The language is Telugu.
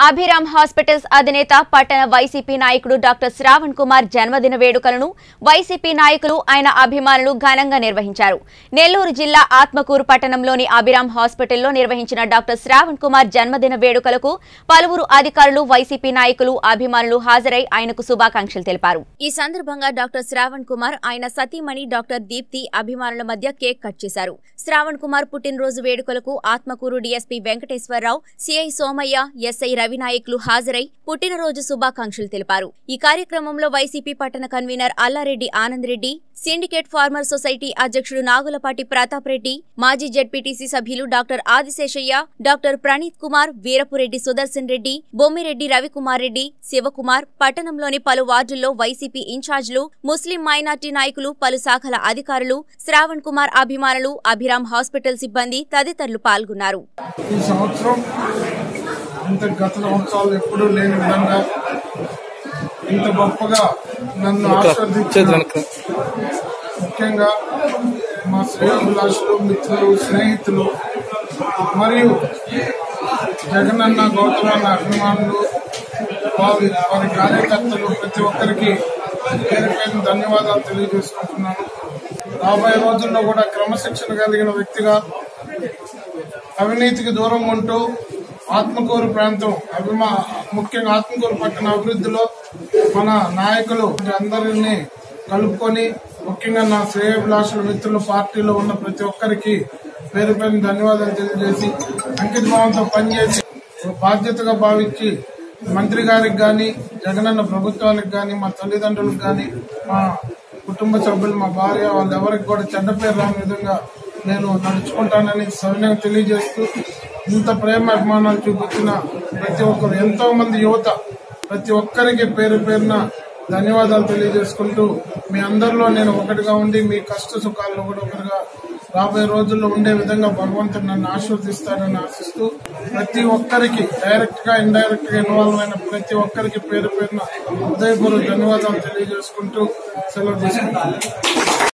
అభిరామ్ హాస్పిటల్స్ అధినేత పట్టణ వైసీపీ నాయకుడు డాక్టర్ శ్రావణ్ కుమార్ జన్మదిన వేడుకలను వైసీపీ నాయకులు ఆయన అభిమానులు ఘనంగా నిర్వహించారు నెల్లూరు జిల్లా ఆత్మకూరు పట్టణంలోని అభిరామ్ హాస్పిటల్లో నిర్వహించిన డాక్టర్ శ్రావణ్ కుమార్ జన్మదిన వేడుకలకు పలువురు అధికారులు వైసీపీ నాయకులు అభిమానులు హాజరై ఆయనకు శుభాకాంక్షలు తెలిపారు ఈ సందర్భంగా డాక్టర్ శ్రావణ్ కుమార్ ఆయన సతీమణి డాక్టర్ దీప్తి అభిమానుల మధ్య కేక్ కట్ చేశారు శ్రావణ్ కుమార్ పుట్టినరోజు వేడుకలకు Atmakur DSP Venkateswara Rao CI Somaiah SI రవినాయకులు హాజరై పుట్టినరోజు శుభాకాంక్షలు తెలిపారు ఈ కార్యక్రమంలో వైసీపీ పట్టణ convener Allareddy Anand Reddy syndicate farmer society అధ్యక్షుడు నాగులపాటి ప్రతాప్ రెడ్డి మాజీ జెడ్పీటీసీ సభ్యులు డాక్టర్ ఆదిశేషయ్య డాక్టర్ ప్రణీత్ కుమార్ వీరపురెడ్డి సుదర్శన్ రెడ్డి బొమ్మిరెడ్డి రవికుమార్ రెడ్డి శివకుమార్ పట్టణంలోని పలు వార్డుల్లో వైసీపీ ఇన్ఛార్జీలు ముస్లిం మైనార్టీ నాయకులు పలు శాఖల అధికారులు శ్రావణ్ కుమార్ అభిమానులు అభిరామ్ హాస్పిటల్ సిబ్బంది తదితరులు పాల్గొన్నారు ఈ సంవత్సరం ఇంత గత సంవత్సరాలు ఎప్పుడూ లేని విధంగా ఇంత గొప్పగా నన్ను ఆశీర్వదించిన ముఖ్యంగా మా శ్రేయోభిలాషులు మిత్రులు స్నేహితులు మరియు జగనన్న గౌతమన్న అభిమానులు వారి వారి కార్యకర్తలు ప్రతి ఒక్కరికి పేరు పేరు ధన్యవాదాలు తెలియజేసుకుంటున్నాను రాబోయే రోజుల్లో కూడా క్రమశిక్షణ కలిగిన వ్యక్తిగా అవినీతికి దూరం ఉంటూ ఆత్మకూరు ప్రాంతం అభిమా ముఖ్యంగా ఆత్మకూరు పట్టణ అభివృద్ధిలో మన నాయకులు అందరినీ కలుపుకొని ముఖ్యంగా నా శ్రేయభిలాషుల మిత్రుల పార్టీలో ఉన్న ప్రతి ఒక్కరికి పేరు పేరు ధన్యవాదాలు తెలియజేసి అంకిత భావంతో పనిచేసి ఒక బాధ్యతగా భావించి మంత్రి గారికి గాని జగనన్న ప్రభుత్వానికి గాని మా తల్లిదండ్రులకు గాని మా కుటుంబ సభ్యులు మా భార్య వాళ్ళు ఎవరికి కూడా చెడ్డ పేరు రాని విధంగా నేను నడుచుకుంటానని సవినయంగా తెలియజేస్తూ ఇంత ప్రేమ అభిమానాలు చూపించిన ప్రతి ఒక్కరు ఎంతో మంది యువత ప్రతి ఒక్కరికి పేరు పేరున ధన్యవాదాలు తెలియజేసుకుంటూ మీ అందరిలో నేను ఒకటిగా ఉండి మీ కష్ట సుఖాల్లో కూడా ఒకటిగా రాబోయే రోజుల్లో ఉండే విధంగా భగవంతుడు నన్ను ఆశీర్వదిస్తాడని ఆశిస్తూ ప్రతి ఒక్కరికి డైరెక్ట్ గా ఇండైరెక్ట్ గా ఇన్వాల్వ్ అయిన ప్రతి ఒక్కరికి పేరు పేరున హృదయపూర్వక ధన్యవాదాలు తెలియజేసుకుంటూ సెలవు తీసుకుంటాను